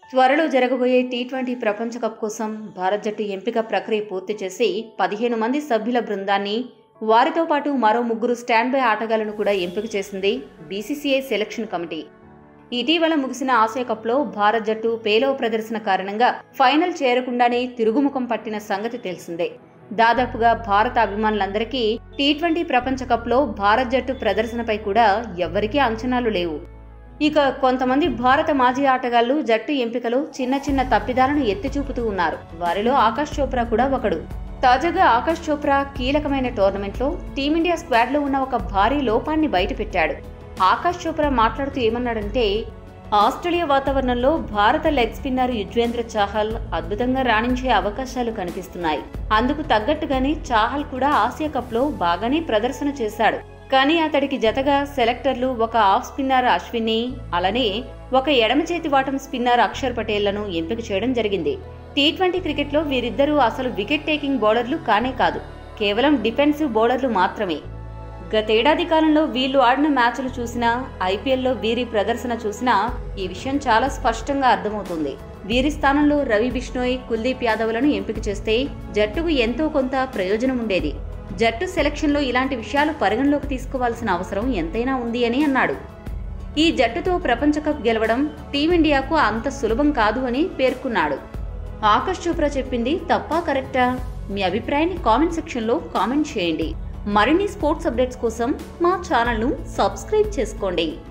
త్వరలో జరగబోయే T twenty ప్రపంచ కప్ కోసం భారత్ జట్టు ఎంపిక ప్రక్రియ పూర్తి చేసి పదిహేను మంది సభ్యుల బృందాన్ని వారితో పాటు మరో ముగ్గురు స్టాండ్ బై ఆటగాళ్లను కూడా ఎంపిక చేసింది బీసీసీఐ సెలక్షన్ కమిటీ ఇటీవల ముగిసిన ఆసియా కప్లో భారత్ జట్టు పేలవ ప్రదర్శన కారణంగా ఫైనల్ చేరకుండానే తిరుగుముఖం పట్టిన సంగతి తెలిసిందే దాదాపుగా భారత అభిమానులందరికీ టీ ట్వంటీ ప్రపంచ కప్లో భారత్ జట్టు ప్రదర్శనపై కూడా ఎవ్వరికీ అంచనాలు లేవు ఇక కొంతమంది భారత మాజీ ఆటగాళ్లు జట్టు ఎంపికలో చిన్న చిన్న తప్పిదాలను ఎత్తి చూపుతూ ఉన్నారు వారిలో ఆకాష్ చోప్రా కూడా ఒకడు తాజాగా ఆకాష్ చోప్రా కీలకమైన టోర్నమెంట్లో టీమిండియా స్క్వాడ్లో ఉన్న ఒక భారీ లోపాన్ని బయటపెట్టాడు ఆకాష్ చోప్రా మాట్లాడుతూ ఏమన్నాడంటే ఆస్ట్రేలియా వాతావరణంలో భారత లెగ్ స్పిన్నర్ యుజ్వేంద్ర చాహల్ అద్భుతంగా రాణించే అవకాశాలు కనిపిస్తున్నాయి అందుకు తగ్గట్టుగానే చాహల్ కూడా ఆసియా కప్లో బాగానే ప్రదర్శన చేశాడు కానీ అతడికి జతగా సెలెక్టర్లు ఒక ఆఫ్ స్పిన్నర్ అశ్విన్ని అలానే ఒక ఎడమ చేతి వాటం స్పిన్నర్ అక్షర్ పటేళ్లను ఎంపిక చేయడం జరిగింది టీ ట్వంటీ క్రికెట్లో వీరిద్దరూ అసలు వికెట్ టేకింగ్ బౌలర్లు కానే కాదు కేవలం డిఫెన్సివ్ బౌలర్లు మాత్రమే గతేడాది కాలంలో వీళ్ళు ఆడిన మ్యాచ్లు చూసినా ఐపీఎల్లో వీరి ప్రదర్శన చూసినా ఈ విషయం చాలా స్పష్టంగా అర్థమవుతుంది వీరి స్థానంలో రవి బిష్ణోయ్ కుల్దీప్ యాదవ్లను ఎంపిక చేస్తే జట్టుకు ఎంతో కొంత ప్రయోజనం ఉండేది జట్టు సెలక్షన్లో ఇలాంటి విషయాలు పరిగణలోకి తీసుకోవాల్సిన అవసరం ఎంతైనా ఉంది అని అన్నాడు ఈ జట్టుతో ప్రపంచ కప్ గెలవడం టీమిండియాకు అంత సులభం కాదు అని పేర్కొన్నాడు ఆకాష్ చోప్రా చెప్పింది తప్పా కరెక్టా మీ అభిప్రాయాన్ని కామెంట్ సెక్షన్లో కామెంట్ చేయండి మరిన్ని స్పోర్ట్స్ అప్డేట్స్ కోసం మా ఛానల్ను సబ్స్క్రైబ్ చేసుకోండి